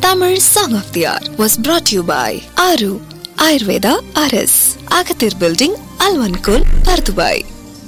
Tamil Song of the Hour was brought to you by Aru Ayurveda RS, Agathir Building, Alvankul, Pardubai.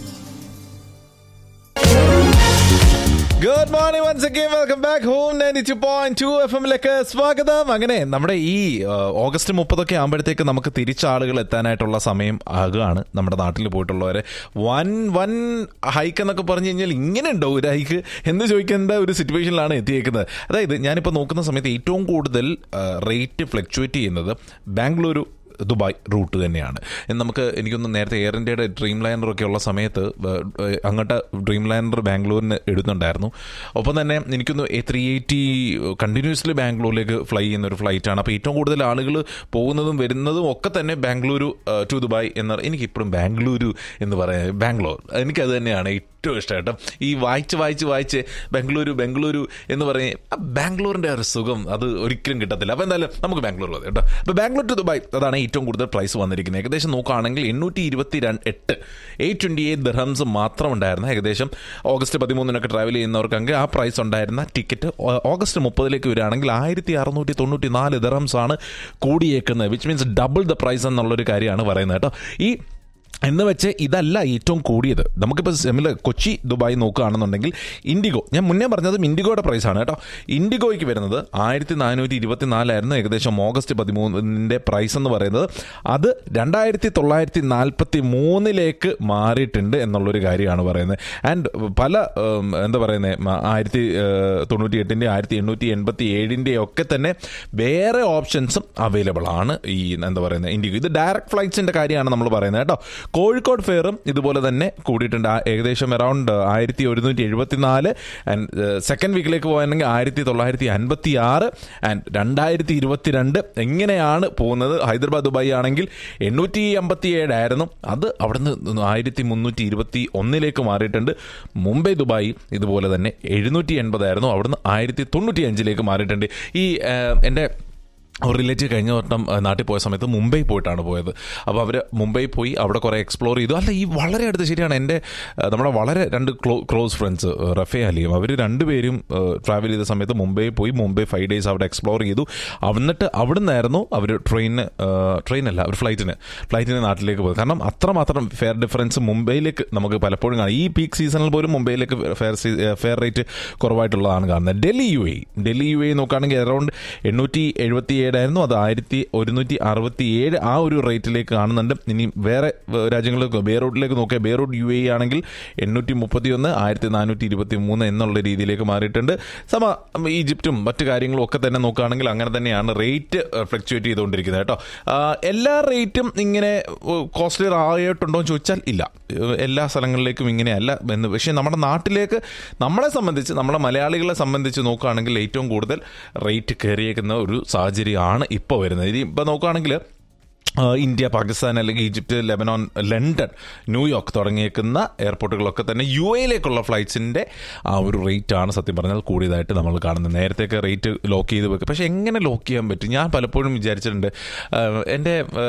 Good morning once again welcome back home ninety two point two F എമ്മിലേക്ക് സ്വാഗതം അങ്ങനെ നമ്മുടെ ഈ ആ, August മുപ്പതൊക്കെ ആകുമ്പോഴത്തേക്ക് നമുക്ക് തിരിച്ച ആളുകൾ എത്താനായിട്ടുള്ള സമയം ആകുകയാണ് നമ്മുടെ നാട്ടിൽ പോയിട്ടുള്ളവരെ വൻ വൻ ഹൈക്ക് എന്നൊക്കെ പറഞ്ഞു കഴിഞ്ഞാൽ ഇങ്ങനെ ഉണ്ടോ ഒരു ഹൈക്ക് എന്ന് ചോദിക്കേണ്ട ഒരു സിറ്റുവേഷനിലാണ് എത്തിയേക്കുന്നത് അതായത് ഞാനിപ്പോൾ നോക്കുന്ന സമയത്ത് ഏറ്റവും കൂടുതൽ റേറ്റ് ഫ്ലക്ച്വേറ്റ് ചെയ്യുന്നത് ബാംഗ്ലൂരു ദുബായ് റൂട്ട് തന്നെയാണ് എന്ന് നമുക്ക് എനിക്കൊന്ന് നേരത്തെ എയർ ഇന്ത്യയുടെ ഡ്രീം ലൈനർ ഒക്കെ ഉള്ള സമയത്ത് ഏഹ്, ഏഹ്, അങ്ങോട്ട് ഡ്രീം ലൈനർ ബാംഗ്ലൂരിന് ഇടുന്നുണ്ടായിരുന്നു ഒപ്പം തന്നെ എനിക്കൊന്ന് ത്രീ എയ്റ്റി കണ്ടിന്യൂസ്ലി ബാംഗ്ലൂരിലേക്ക് ഫ്ലൈ ചെയ്യുന്ന ഒരു ഫ്ലൈറ്റാണ് അപ്പോൾ ഏറ്റവും കൂടുതൽ ആളുകൾ പോകുന്നതും വരുന്നതും ഒക്കെ തന്നെ ബാംഗ്ലൂരു ടു ദുബായ് എന്ന എനിക്കിപ്പോഴും ബാംഗ്ലൂരു എന്ന് പറയാൻ ബാംഗ്ലൂർ എനിക്കത് തന്നെയാണ് ഏറ്റവും ഇഷ്ടം കേട്ടോ ഈ വായിച്ച് വായിച്ച് വായിച്ച് ബംഗളൂരു ബംഗളൂരു എന്ന് പറഞ്ഞ് ആ ബാംഗ്ലൂരിൻ്റെ ഒരു സുഖം അത് ഒരിക്കലും കിട്ടത്തില്ല അപ്പോൾ എന്തായാലും നമുക്ക് ബാംഗ്ലൂർ മതി കേട്ടോ അപ്പോൾ ബാംഗ്ലൂർ ടു ദുബായ് അതാണ് ഏറ്റവും കൂടുതൽ പ്രൈസ് വന്നിരിക്കുന്നത് ഏകദേശം നോക്കുകയാണെങ്കിൽ എണ്ണൂറ്റി ഇരുപത്തി രണ്ട് എട്ട് എയ്റ്റ് ട്വൻറ്റി എയ്റ്റ് ദർഹംസ് മാത്രം ഉണ്ടായിരുന്ന ഏകദേശം ഓഗസ്റ്റ് പതിമൂന്നിനൊക്കെ ട്രാവൽ ചെയ്യുന്നവർക്കെങ്കിൽ ആ പ്രൈസ് ഉണ്ടായിരുന്ന ടിക്കറ്റ് ഓഗസ്റ്റ് മുപ്പതിലേക്ക് വരികയാണെങ്കിൽ ആയിരത്തി അറുന്നൂറ്റി തൊണ്ണൂറ്റി നാല് ദർഹംസ് ആണ് കൂടിയേക്കുന്നത് which means double the price എന്നുള്ളൊരു കാര്യമാണ് പറയുന്നത് കേട്ടോ ഈ എന്ന് വെച്ച് ഇതല്ല ഏറ്റവും കൂടിയത് നമുക്കിപ്പോൾ സിമിലർ കൊച്ചി ദുബായ് നോക്കുകയാണെന്നുണ്ടെങ്കിൽ ഇൻഡിഗോ ഞാൻ മുന്നേ പറഞ്ഞതും ഇൻഡിഗോയുടെ പ്രൈസാണ് കേട്ടോ ഇൻഡിഗോയ്ക്ക് വരുന്നത് ആയിരത്തി നാനൂറ്റി ഇരുപത്തി നാലായിരുന്നു ഏകദേശം ഓഗസ്റ്റ് പതിമൂന്നിൻ്റെ പ്രൈസ് എന്ന് പറയുന്നത് അത് രണ്ടായിരത്തി തൊള്ളായിരത്തി നാൽപ്പത്തി മൂന്നിലേക്ക് മാറിയിട്ടുണ്ട് എന്നുള്ളൊരു കാര്യമാണ് പറയുന്നത് ആൻഡ് പല ഉം, എന്താ പറയുന്നത് ആയിരത്തി തൊണ്ണൂറ്റി എട്ടിൻ്റെ ആയിരത്തി എണ്ണൂറ്റി എൺപത്തി ഏഴിൻ്റെ ഒക്കെ തന്നെ വേറെ ഓപ്ഷൻസും അവൈലബിൾ ആണ് ഈ എന്താ പറയുന്നത് ഇൻഡിഗോ ഇത് ഡയറക്റ്റ് ഫ്ലൈറ്റ്സിൻ്റെ കാര്യമാണ് നമ്മൾ പറയുന്നത് കേട്ടോ കോഴിക്കോട് ഫെയറും ഇതുപോലെ തന്നെ കൂടിയിട്ടുണ്ട് ആ ഏകദേശം അറൗണ്ട് ആയിരത്തി ഒരുന്നൂറ്റി എഴുപത്തി നാല് ആൻഡ് സെക്കൻഡ് വീക്കിലേക്ക് പോകാനെങ്കിൽ ആയിരത്തി തൊള്ളായിരത്തി അൻപത്തി ആറ് ആൻഡ് രണ്ടായിരത്തി ഇരുപത്തിരണ്ട് എങ്ങനെയാണ് പോകുന്നത് ഹൈദരാബാദ് ദുബായ് ആണെങ്കിൽ എണ്ണൂറ്റി അമ്പത്തി ഏഴായിരുന്നു അത് അവിടുന്ന് ആയിരത്തി മുന്നൂറ്റി ഇരുപത്തി ഒന്നിലേക്ക് മാറിയിട്ടുണ്ട് മുംബൈ ദുബായ് ഇതുപോലെ തന്നെ എഴുന്നൂറ്റി എൺപതായിരുന്നു അവിടുന്ന് ആയിരത്തി തൊണ്ണൂറ്റി അഞ്ചിലേക്ക് മാറിയിട്ടുണ്ട് ഈ ആ, എൻ്റെ ഒരു റിലേറ്റീവ് കഴിഞ്ഞ വട്ടം ആ, നാട്ടിൽ പോയ സമയത്ത് മുംബൈ പോയിട്ടാണ് പോയത് അപ്പോൾ അവർ മുംബൈ പോയി അവിടെ കുറേ എക്സ്പ്ലോർ ചെയ്തു അല്ല ഈ വളരെ അടുത്ത് ശരിയാണ് എൻ്റെ ആ, നമ്മുടെ വളരെ രണ്ട് ക്ലോ ക്ലോസ് ഫ്രണ്ട്സ് റഫേ അലിയും അവർ രണ്ടുപേരും ട്രാവൽ ചെയ്ത സമയത്ത് മുംബൈ പോയി മുംബൈ ഫൈവ് ഡേയ്സ് അവിടെ എക്സ്പ്ലോർ ചെയ്തു എന്നിട്ട് അവിടെ നിന്നായിരുന്നു അവർ ട്രെയിനിന് ട്രെയിനല്ല ഒരു ഫ്ലൈറ്റിന് ഫ്ലൈറ്റിന് നാട്ടിലേക്ക് പോയത് കാരണം അത്രമാത്രം ഫെയർ ഡിഫറൻസ് മുംബൈയിലേക്ക് നമുക്ക് പലപ്പോഴും കാണാം ഈ പീക്ക് സീസണിൽ പോലും മുംബൈയിലേക്ക് ഫെയർ ഫെയർ റേറ്റ് കുറവായിട്ടുള്ളതാണ് കാണുന്നത് Delhi U A Delhi U A നോക്കുകയാണെങ്കിൽ അറൗണ്ട് എണ്ണൂറ്റി എഴുപത്തി ഏഴായിരുന്നു അത് ആയിരത്തി ഒരുന്നൂറ്റി അറുപത്തി ഏഴ് ആ ഒരു റേറ്റിലേക്ക് കാണുന്നുണ്ട് ഇനി വേറെ രാജ്യങ്ങളിലേക്ക് ബേറൂട്ടിലേക്ക് നോക്കിയാൽ ബേറൂട്ട് യു എ ആണെങ്കിൽ എണ്ണൂറ്റി മുപ്പത്തി ഒന്ന് ആയിരത്തി നാനൂറ്റി ഇരുപത്തി മൂന്ന് എന്നുള്ള രീതിയിലേക്ക് മാറിയിട്ടുണ്ട് സമ ഈജിപ്തും മറ്റു കാര്യങ്ങളും ഒക്കെ തന്നെ നോക്കുകയാണെങ്കിൽ അങ്ങനെ തന്നെയാണ് റേറ്റ് ഫ്ലക്ച്വേറ്റ് ചെയ്തുകൊണ്ടിരിക്കുന്നത് കേട്ടോ ആ, എല്ലാ റേറ്റും ഇങ്ങനെ കോസ്റ്റ്ലി ആയിട്ടുണ്ടോ എന്ന് ചോദിച്ചാൽ ഇല്ല ഏഹ് എല്ലാ സ്ഥലങ്ങളിലേക്കും ഇങ്ങനെയല്ല എന്ന് പക്ഷേ നമ്മുടെ നാട്ടിലേക്ക് നമ്മളെ സംബന്ധിച്ച് നമ്മുടെ മലയാളികളെ സംബന്ധിച്ച് നോക്കുകയാണെങ്കിൽ ഏറ്റവും കൂടുതൽ റേറ്റ് കയറിയേക്കുന്ന ഒരു സാഹചര്യമാണ് ഇപ്പോൾ വരുന്നത് ഇനി ഇപ്പോൾ നോക്കുകയാണെങ്കിൽ ആ, ഇന്ത്യ പാകിസ്ഥാൻ അല്ലെങ്കിൽ ഈജിപ്റ്റ് ലെബനോൺ ലണ്ടൻ ന്യൂയോർക്ക് തുടങ്ങിയേക്കുന്ന എയർപോർട്ടുകളൊക്കെ തന്നെ യു എയിലേക്കുള്ള ഫ്ലൈറ്റ്സിൻ്റെ ആ ഒരു റേറ്റ് ആണ് സത്യം പറഞ്ഞാൽ കൂടിയതായിട്ട് നമ്മൾ കാണുന്നത് നേരത്തെയൊക്കെ റേറ്റ് ലോക്ക് ചെയ്ത് വെക്കും പക്ഷേ എങ്ങനെ ലോക്ക് ചെയ്യാൻ പറ്റും ഞാൻ പലപ്പോഴും വിചാരിച്ചിട്ടുണ്ട് ആ, എൻ്റെ ആ,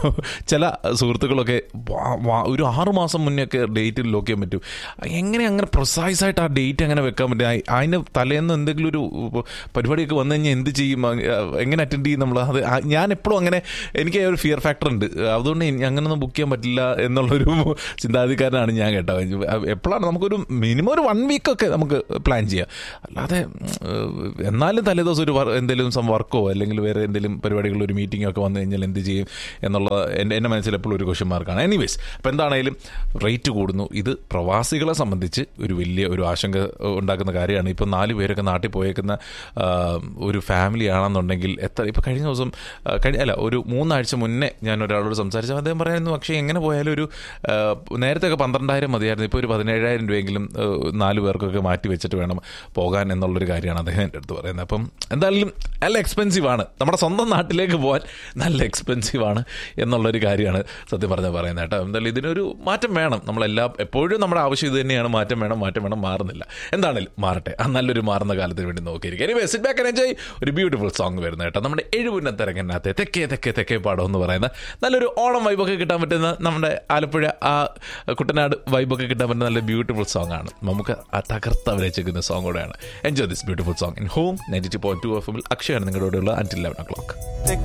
ചില സുഹൃത്തുക്കളൊക്കെ വാ- വാ- ഒരു ആറു മാസം മുന്നേ ഒക്കെ ഡേറ്റ് ലോക്ക് ചെയ്യാൻ പറ്റും എങ്ങനെ അങ്ങനെ പ്രിസൈസ് ആയിട്ട് ആ ഡേറ്റ് അങ്ങനെ വെക്കാൻ പറ്റും അയ്- അതിന് തലേന്ന് എന്തെങ്കിലും ഒരു പരിപാടിയൊക്കെ വന്നു കഴിഞ്ഞാൽ എന്ത് ചെയ്യും ആ, എങ്ങനെ അറ്റൻഡ് ചെയ്യും നമ്മൾ അത് ആ- ഞാൻ എപ്പോഴും അങ്ങനെ എനിക്ക് ഒരു ഫിയർ ഫാക്ടർ ഉണ്ട് അതുകൊണ്ട് ഇനി അങ്ങനൊന്നും ബുക്ക് ചെയ്യാൻ പറ്റില്ല എന്നുള്ളൊരു ചിന്താധികാരനാണ് ഞാൻ കേട്ടോ എപ്പോഴാണ് നമുക്കൊരു മിനിമം ഒരു വൺ വീക്കൊക്കെ നമുക്ക് പ്ലാൻ ചെയ്യാം അല്ലാതെ ഉം, എന്നാലും തലേദിവസം ഒരു വർ- എന്തെങ്കിലും സം വർക്കോ അല്ലെങ്കിൽ വേറെ എന്തെങ്കിലും പരിപാടികളോ ഒരു മീറ്റിംഗോ ഒക്കെ വന്നു കഴിഞ്ഞാൽ എന്ത് ചെയ്യും എന്നുള്ളത് എൻ്റെ എൻ്റെ മനസ്സിൽ എപ്പോഴും ഒരു ക്വസ്റ്റ്യൻ മാർക്കാണ് എനിവേസ് അപ്പോൾ എന്താണേലും റേറ്റ് കൂടുന്നു ഇത് പ്രവാസികളെ സംബന്ധിച്ച് ഒരു വലിയ ഒരു ആശങ്ക ഉണ്ടാക്കുന്ന കാര്യമാണ് ഇപ്പോൾ നാല് പേരൊക്കെ നാട്ടിൽ പോയേക്കുന്ന ആ, ഒരു ഫാമിലി ആണെന്നുണ്ടെങ്കിൽ എത്ര ഇപ്പോൾ കഴിഞ്ഞ ദിവസം ആ, കഴിഞ്ഞ അല്ല ഒരു മൂന്നാഴ്ച മുന്നേ ഞാൻ ഒരാളോട് സംസാരിച്ചു അദ്ദേഹം പറയായിരുന്നു പക്ഷേ എങ്ങനെ പോയാലും ഒരു ആ, നേരത്തെ ഒക്കെ പന്ത്രണ്ടായിരം മതിയായിരുന്നു ഇപ്പോൾ ഒരു പതിനേഴായിരം രൂപയെങ്കിലും ആ, നാല് പേർക്കൊക്കെ മാറ്റി വെച്ചിട്ട് വേണം പോകാൻ എന്നുള്ളൊരു കാര്യമാണ് അദ്ദേഹം എൻ്റെ അടുത്ത് പറയുന്നത് അപ്പം എന്തായാലും നല്ല എക്സ്പെൻസീവ് ആണ് നമ്മുടെ സ്വന്തം നാട്ടിലേക്ക് പോകാൻ നല്ല എക്സ്പെൻസീവ് ആണ് എന്നുള്ളൊരു കാര്യമാണ് സത്യം പറഞ്ഞാൽ പറയുന്നത് കേട്ടോ എന്തായാലും ഇതിനൊരു മാറ്റം വേണം നമ്മളെല്ലാം എപ്പോഴും നമ്മുടെ ആവശ്യം ഇത് തന്നെയാണ് മാറ്റം വേണം മാറ്റം വേണം മാറുന്നില്ല എന്താണെങ്കിലും മാറട്ടെ ആ നല്ലൊരു മാറുന്ന കാലത്തിന് വേണ്ടി നോക്കിയിരിക്കും ഇനി സിറ്റ് ബാക്ക് എൻജോയ് ഒരു ബ്യൂട്ടിഫുൾ സോങ് വരുന്നത് കേട്ടോ നമ്മുടെ എഴുപുന്ന തിരക്കനകത്തെ തെക്കേ തെക്കേ തെക്കേ പാടം എന്ന് പറയുന്നത് പറയുന്നത് നല്ലൊരു ഓണം വൈബൊക്കെ കിട്ടാൻ പറ്റുന്ന നമ്മുടെ ആലപ്പുഴ ആ കുട്ടനാട് വൈബൊക്കെ കിട്ടാൻ പറ്റുന്ന നല്ല ബ്യൂട്ടിഫുൾ സോങ് ആണ് നമുക്ക് ആ തകർത്ത് അഭിനയിച്ചിരിക്കുന്ന സോങ് കൂടെയാണ് enjoy this beautiful song in home ninety two point two F എമ്മിൽ അക്ഷയാണ് നിങ്ങളുടെ കൂടെയുള്ള അൻറ്റിൽ ലെവൻ ഒ ക്ലോക്ക്